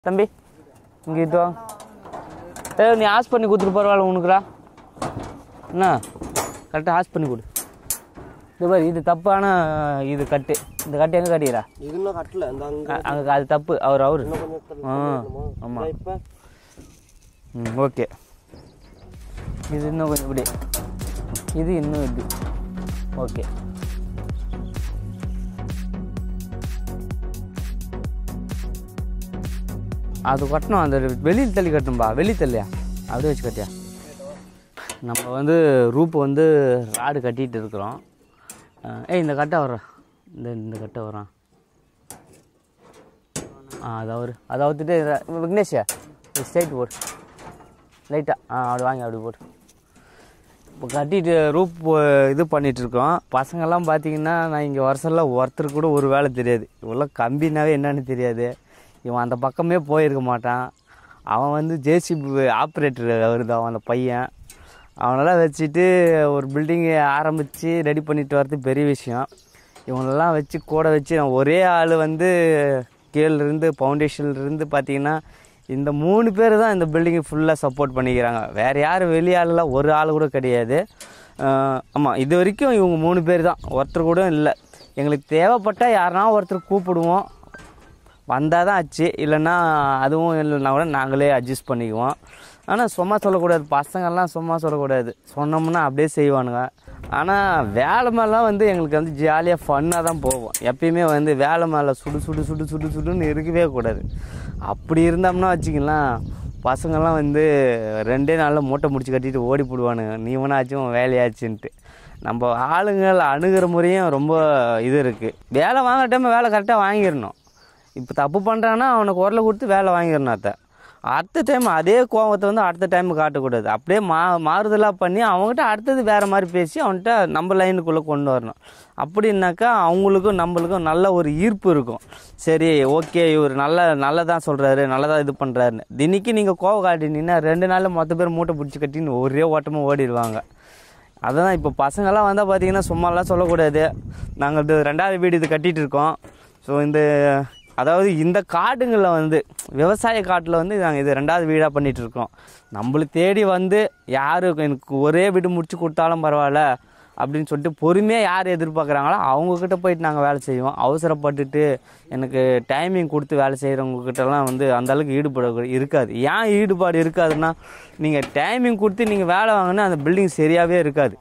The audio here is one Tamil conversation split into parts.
தம்பி இங்கே இது வா ஏ நீ ஆஸ் பண்ணி கொடுத்துட்டு பரவாயில்ல உனக்குடா என்ன கரெக்டாக ஆஸ் பண்ணி கொடு இது பாரு இது தப்பான இது கட்டு இந்த கட்டு எங்கே கட்டிக்கிறா இது இன்னும் கட்டல இந்த அங்க அங்கே அது தப்பு அவர் அவரு இன்னும் கொஞ்சம் தள்ளி ஆ தள்ளணுமா? ஆமாம் இப்ப ம் ஓகே இது இன்னும் கொஞ்சம் இப்படி இது இன்னும் இப்படி ஓகே அது கட்டணும் அந்த வெளியில் தள்ளி கட்டணும்பா வெளி தள்ளியா அப்படியே வச்சு கட்டியா நம்ம வந்து ரூப் வந்து ராடு கட்டிகிட்டு இருக்கிறோம் அஹ் ஏய் இந்த கட்டை வர்றான் இந்த இந்த கட்டை வரான் ஆ அதை அவர் அதை அவுத்துட்டு இத- விக்னேஷா ஸ்ட்ரைட் போடு லைட்டாக ஆ அப்படி வாங்கி அப்படி போடு இப்போ கட்டிட்டு ரூப் இது பண்ணிட்டு இருக்கோம் பசங்கெல்லாம் பார்த்தீங்கன்னா நான் இங்கே வருஷம்லாம் ஒருத்தருக்கு கூட ஒரு வேலை தெரியாது இவ்வளோ கம்பினாவே என்னன்னு தெரியாது இவன் அந்த பக்கமே போயிருக்க மாட்டான் அவன் வந்து ஜேசிபி ஆப்ரேட்டர் அவர் தான் அந்த பையன் அவனெல்லாம் வச்சுட்டு ஒரு பில்டிங்கை ஆரம்பித்து ரெடி பண்ணிட்டு வர்றது பெரிய விஷயம் இவனெல்லாம் வச்சு கூட வச்சு நான் ஒரே ஆள் வந்து கீழேருந்து ஃபவுண்டேஷன்லேருந்து பார்த்தீங்கன்னா இந்த மூணு பேர் தான் இந்த பில்டிங்கை ஃபுல்லாக சப்போர்ட் பண்ணிக்கிறாங்க வேறு யாரும் வெளியாளெலாம் ஒரு ஆள் கூட கிடையாது ஆமாம் இது வரைக்கும் இவங்க மூணு பேர் தான் ஒருத்தர் கூட இல்லை எங்களுக்கு தேவைப்பட்டால் யாருனா ஒருத்தர் கூப்பிடுவோம் வந்தால் தான் ஆச்சு இல்லைன்னா அதுவும் இல்லைன்னா கூட நாங்களே அட்ஜஸ்ட் பண்ணிக்குவோம் ஆனால் சும்மா சொல்லக்கூடாது பசங்கள்லாம் சும்மா சொல்லக்கூடாது சொன்னோம்னா அப்படியே செய்வானுங்க ஆனால் வேலை மேலாம் வந்து எங்களுக்கு வந்து ஜாலியாக ஃபன்னாக தான் போவோம் எப்பயுமே வந்து வேலை மேலே சுடு சுடு சுடு சுடு சுடுன்னு இருக்கவே கூடாது அப்படி இருந்தோம்னா வச்சுக்கலாம் பசங்கள்லாம் வந்து ரெண்டே நாளில் மூட்டை முடிச்சு கட்டிட்டு ஓடி போடுவானுங்க நீ வேணாச்சும் வேலையாச்சுன்ட்டு நம்ம ஆளுங்கள் அணுகிற முறையும் ரொம்ப இது இருக்குது வேலை வாங்குற டைம் வேலை கரெக்டாக வாங்கிடணும் இப்போ தப்பு பண்ணுறான்னா அவனுக்கு குரலை கொடுத்து வேலை வாங்கிடணும் அத்தை அடுத்த டைம் அதே கோவத்தை வந்து அடுத்த டைம் காட்டக்கூடாது அப்படியே மா மாறுதலாக பண்ணி அவங்ககிட்ட அடுத்தது வேறு மாதிரி பேசி அவன்கிட்ட நம்ம லைனுக்குள்ளே கொண்டு வரணும் அப்படின்னாக்கா அவங்களுக்கும் நம்மளுக்கும் நல்ல ஒரு ஈர்ப்பு இருக்கும் சரி ஓகே இவர் நல்ல நல்லதான் சொல்கிறாரு நல்லதாக இது பண்ணுறாருன்னு தினிக்கு நீங்கள் கோவம் காட்டினீங்கன்னா ரெண்டு நாளில் மொத்த பேர் மூட்டை பிடிச்சி கட்டின்னு ஒரே ஓட்டமாக ஓடிடுவாங்க அதான் இப்போ பசங்கள்லாம் வந்தால் பார்த்தீங்கன்னா சும்மாலாம் சொல்லக்கூடாது நாங்கள் இது ரெண்டாவது வீடு இது கட்டிகிட்டு இருக்கோம் ஸோ இந்த அதாவது இந்த காடுங்களில் வந்து விவசாய காட்டில் வந்து நாங்கள் இது ரெண்டாவது வீடாக பண்ணிகிட்டு இருக்கோம் நம்மளை தேடி வந்து யார் எனக்கு ஒரே வீடு முடிச்சு கொடுத்தாலும் பரவாயில்ல அப்படின்னு சொல்லிட்டு பொறுமையாக யார் எதிர்பார்க்குறாங்களோ அவங்கக்கிட்ட போயிட்டு நாங்கள் வேலை செய்வோம் அவசரப்பட்டுட்டு எனக்கு டைமிங் கொடுத்து வேலை செய்கிறவங்கக்கிட்டலாம் வந்து அந்த அளவுக்கு ஈடுபாடு இருக்காது ஏன் ஈடுபாடு இருக்காதுன்னா நீங்கள் டைமிங் கொடுத்து நீங்கள் வேலை வாங்கினா அந்த பில்டிங் சரியாகவே இருக்காது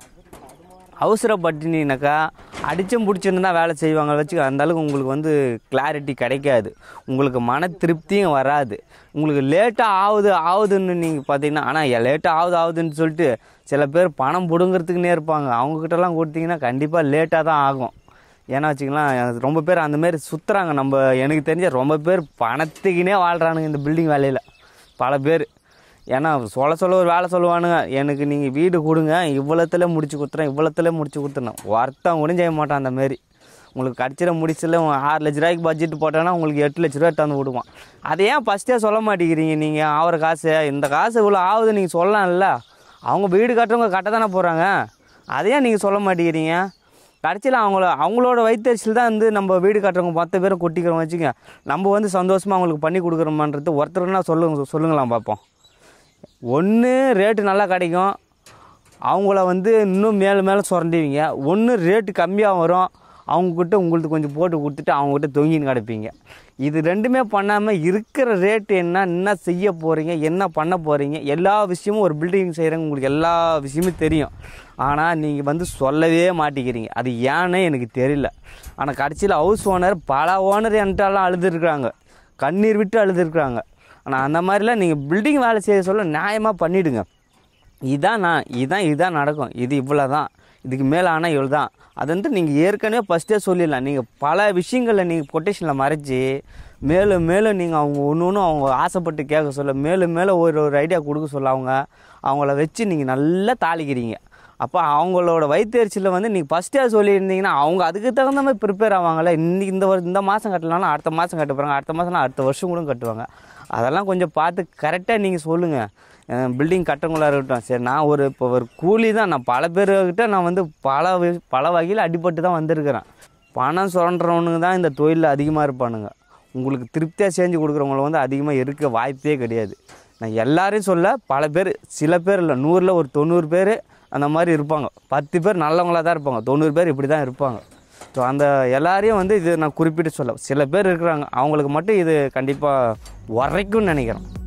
அவசரப்பட்டுனீங்கனாக்கா அடிச்சும் பிடிச்சிருந்து தான் வேலை செய்வாங்க வச்சு அந்த அளவுக்கு உங்களுக்கு வந்து கிளாரிட்டி கிடைக்காது உங்களுக்கு மன திருப்தியும் வராது உங்களுக்கு லேட்டாக ஆகுது ஆகுதுன்னு நீங்கள் பார்த்தீங்கன்னா ஆனால் லேட்டாக ஆகுது ஆகுதுன்னு சொல்லிட்டு சில பேர் பணம் பிடுங்கிறதுக்குன்னே இருப்பாங்க அவங்கக்கிட்டலாம் கொடுத்தீங்கன்னா கண்டிப்பாக லேட்டாக தான் ஆகும் ஏன்னா வச்சுக்கலாம் ரொம்ப பேர் அந்த மாதிரி சுற்றுறாங்க நம்ம எனக்கு தெரிஞ்ச ரொம்ப பேர் பணத்துக்குனே வாழ்கிறானுங்க இந்த பில்டிங் வேலையில் பல பேர் ஏன்னா சொல்ல சொல்ல ஒரு வேலை சொல்லுவானுங்க எனக்கு நீங்கள் வீடு கொடுங்க இவ்வளோத்துல முடிச்சு கொடுத்துறேன் இவ்வளோத்துல முடிச்சு கொடுத்துறேன் ஒருத்தன் கூட செய்ய மாட்டான் அந்த மாரி உங்களுக்கு கடிச்சிட முடிச்சல ஆறு லட்ச ரூபாய்க்கு பட்ஜெட் போட்டோன்னா உங்களுக்கு எட்டு லட்ச ரூபாய் தந்து விடுவான் அதை ஏன் ஃபஸ்ட்டே சொல்ல மாட்டேங்கிறீங்க நீங்கள் ஆகிற காசு இந்த காசு இவ்வளோ ஆகுது நீங்கள் சொல்லலாம்ல அவங்க வீடு கட்டுறவங்க கட்ட தானே போகிறாங்க அதையே நீங்கள் சொல்ல மாட்டேங்கிறீங்க கடைசியில் அவங்கள அவங்களோட வயிற்றுச்சல் தான் வந்து நம்ம வீடு கட்டுறவங்க மொத்த பேரும் கொட்டிக்கிறோம் வச்சுங்க நம்ம வந்து சந்தோஷமாக அவங்களுக்கு பண்ணி கொடுக்குறோமான்றது ஒருத்தருன்னா சொல்லுங்க சொல்லுங்களாம் பார்ப்போம் ஒன்று ரேட்டு நல்லா கிடைக்கும் அவங்கள வந்து இன்னும் மேலே மேலே சுரண்டுவீங்க ஒன்று ரேட்டு கம்மியாக வரும் அவங்கக்கிட்ட உங்களுக்கு கொஞ்சம் போட்டு கொடுத்துட்டு அவங்கக்கிட்ட தொங்கின்னு கிடப்பீங்க இது ரெண்டுமே பண்ணாமல் இருக்கிற ரேட்டு என்ன என்ன செய்ய போகிறீங்க என்ன பண்ண போகிறீங்க எல்லா விஷயமும் ஒரு பில்டிங் செய்கிறவங்க உங்களுக்கு எல்லா விஷயமும் தெரியும் ஆனால் நீங்கள் வந்து சொல்லவே மாட்டேங்கிறீங்க அது ஏன்னு எனக்கு தெரியல ஆனால் கடைசியில் ஹவுஸ் ஓனர் பல ஓனர் என்கிட்டலாம் அழுதுருக்குறாங்க கண்ணீர் விட்டு அழுதுருக்குறாங்க ஆனால் அந்த மாதிரிலாம் நீங்கள் பில்டிங் வேலை செய்ய சொல்ல நியாயமாக பண்ணிவிடுங்க இதான் நான் இதான் இதான் நடக்கும் இது இவ்வளோ தான் இதுக்கு மேலே ஆனால் இவ்வளோ தான் அது வந்து நீங்கள் ஏற்கனவே ஃபஸ்ட்டே சொல்லிடலாம் நீங்கள் பல விஷயங்களில் நீங்கள் கொட்டேஷனில் மறைச்சி மேலும் மேலும் நீங்கள் அவங்க ஒன்று ஒன்று அவங்க ஆசைப்பட்டு கேட்க சொல்ல மேலும் மேலும் ஒரு ஒரு ஐடியா கொடுக்க சொல்ல அவங்க அவங்கள வச்சு நீங்கள் நல்லா தாளிக்கிறீங்க அப்போ அவங்களோட வயிற்றுச்சலில் வந்து நீங்கள் ஃபஸ்ட்டே சொல்லியிருந்தீங்கன்னா அவங்க அதுக்கு தகுந்த மாதிரி ப்ரிப்பேர் ஆவாங்கல்ல இன்னைக்கு இந்த ஒரு இந்த மாதம் கட்டலனாலும் அடுத்த மாதம் கட்ட போகிறாங்க அடுத்த மாதம்னா அடுத்த வருஷம் கூட கட்டுவாங்க அதெல்லாம் கொஞ்சம் பார்த்து கரெக்டாக நீங்கள் சொல்லுங்கள் பில்டிங் கட்டவங்களா இருக்கட்டும் சரி நான் ஒரு இப்போ ஒரு கூலி தான் நான் பல பேர்கிட்ட நான் வந்து பல வி- பல வகையில் அடிபட்டு தான் வந்திருக்கிறேன் பணம் சுரண்டுறவனுங்க தான் இந்த தொழிலில் அதிகமாக இருப்பானுங்க உங்களுக்கு திருப்தியாக செஞ்சு கொடுக்குறவங்கள வந்து அதிகமாக இருக்க வாய்ப்பே கிடையாது நான் எல்லாரையும் சொல்ல பல பேர் சில பேர் இல்லை நூறில் ஒரு தொண்ணூறு பேர் அந்த மாதிரி இருப்பாங்க பத்து பேர் நல்லவங்களாக தான் இருப்பாங்க தொண்ணூறு பேர் இப்படி தான் இருப்பாங்க ஸோ அந்த எல்லாரையும் வந்து இது நான் குறிப்பிட்டு சொல்ல சில பேர் இருக்கிறாங்க அவங்களுக்கு மட்டும் இது கண்டிப்பாக உரைக்கும்னு நினைக்கிறேன்